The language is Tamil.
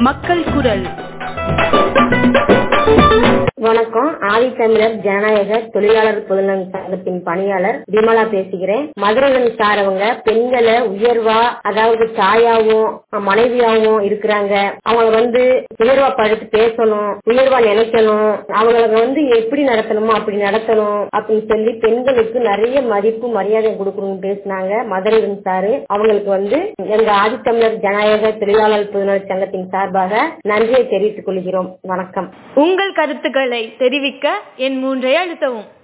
மக்கள் குரல் வணக்கம் ஆதித்தமிழர் ஜனநாயக தொழிலாளர் பொதுநல சங்கத்தின் பணியாளர் விமலா பேசுகிறேன் மதுரைகள் சாரவங்க பெண்களை உயர்வா அதாவது தாயாவும் மனைவியாவும் இருக்கிறாங்க அவங்க வந்து உயர்வா படுத்து பேசணும் உயர்வா நினைக்கணும் அவங்களுக்கு வந்து எப்படி நடத்தணுமோ அப்படி நடத்தணும் அப்படின்னு சொல்லி பெண்களுக்கு நிறைய மதிப்பு மரியாதை கொடுக்கணும்னு பேசினாங்க மதுரைகள் சாரு அவங்களுக்கு வந்து எங்க ஆதித்தமிழர் ஜனநாயக தொழிலாளர் பொதுநல சங்கத்தின் சார்பாக நன்றியை தெரிவித்துக் கொள்கிறோம் வணக்கம் உங்கள் கருத்துக்களை தெரிவிக்க என் மூன்றை அழுத்தவும்